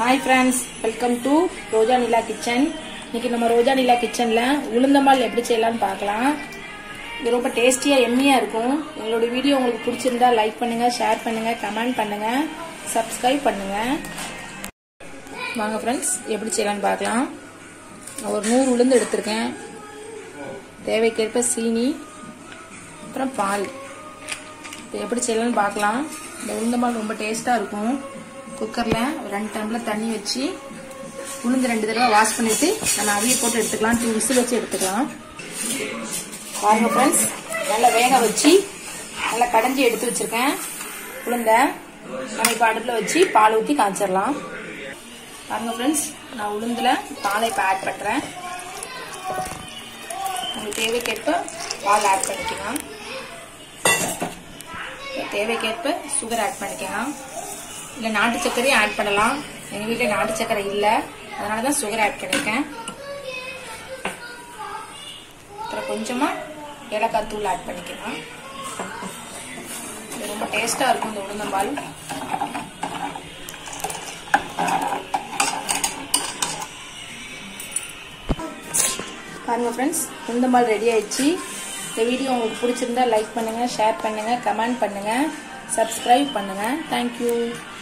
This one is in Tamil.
hi friends welcome to Roja Nila kitchen இன்னைக்கு நம்ம ரோஜா நிலா கிச்சனில் உளுந்தம்பால் எப்படி செய்யலாம்னு பார்க்கலாம் இது ரொம்ப டேஸ்டியாக எம்மியாக இருக்கும் எங்களோட வீடியோ உங்களுக்கு பிடிச்சிருந்தா லைக் பண்ணுங்கள் ஷேர் பண்ணுங்கள் கமெண்ட் பண்ணுங்கள் சப்ஸ்கிரைப் பண்ணுங்கள் வாங்க ஃப்ரெண்ட்ஸ் எப்படி செய்யலாம்னு பார்க்கலாம் நான் ஒரு நூறு உளுந்து எடுத்திருக்கேன் தேவைக்கேற்ப சீனி அப்புறம் பால் இப்போ எப்படி செய்யலாம்னு பார்க்கலாம் இந்த உளுந்தம்பால் ரொம்ப டேஸ்ட்டாக இருக்கும் குக்கரில் ஒரு ரெண்டு டம்ளர் தண்ணி வச்சு உளுந்து ரெண்டு தடவை வாஷ் பண்ணிட்டு நம்ம அவிய போட்டு எடுத்துக்கலாம் டூ விசில் வச்சு எடுத்துக்கலாம் பாருங்க ஃப்ரெண்ட்ஸ் நல்லா வேக வச்சு நல்லா கடைஞ்சி எடுத்து வச்சிருக்கேன் உளுந்த நம்ம இப்போ அடுப்பில் வச்சு பால் ஊற்றி காய்ச்சிடலாம் பாருங்க ஃப்ரெண்ட்ஸ் நான் உளுந்தில் பாலை இப்போ ஆட் பண்ணுறேன் உங்களுக்கு தேவைக்கேற்ப பால் ஆட் பண்ணிக்கலாம் தேவைக்கேற்ப சுகர் ஆட் பண்ணிக்கலாம் இல்லை நாட்டு சர்க்கரையும் ஆட் பண்ணலாம் எங்கள் வீட்டில் நாட்டு சர்க்கரை இல்லை அதனால தான் சுகர் ஆட் பண்ணியிருக்கேன் அப்புறம் கொஞ்சமாக ஏலக்காய் தூள் ஆட் பண்ணிக்கலாம் இது ரொம்ப டேஸ்ட்டாக இருக்கும் இந்த உளுந்தம்பால் பாருங்கள் ஃப்ரெண்ட்ஸ் உளுந்தம்பால் ரெடி ஆயிடுச்சு இந்த வீடியோ உங்களுக்கு பிடிச்சிருந்தா லைக் பண்ணுங்கள் ஷேர் பண்ணுங்கள் கமெண்ட் பண்ணுங்கள் சப்ஸ்கிரைப் பண்ணுங்கள் தேங்க்யூ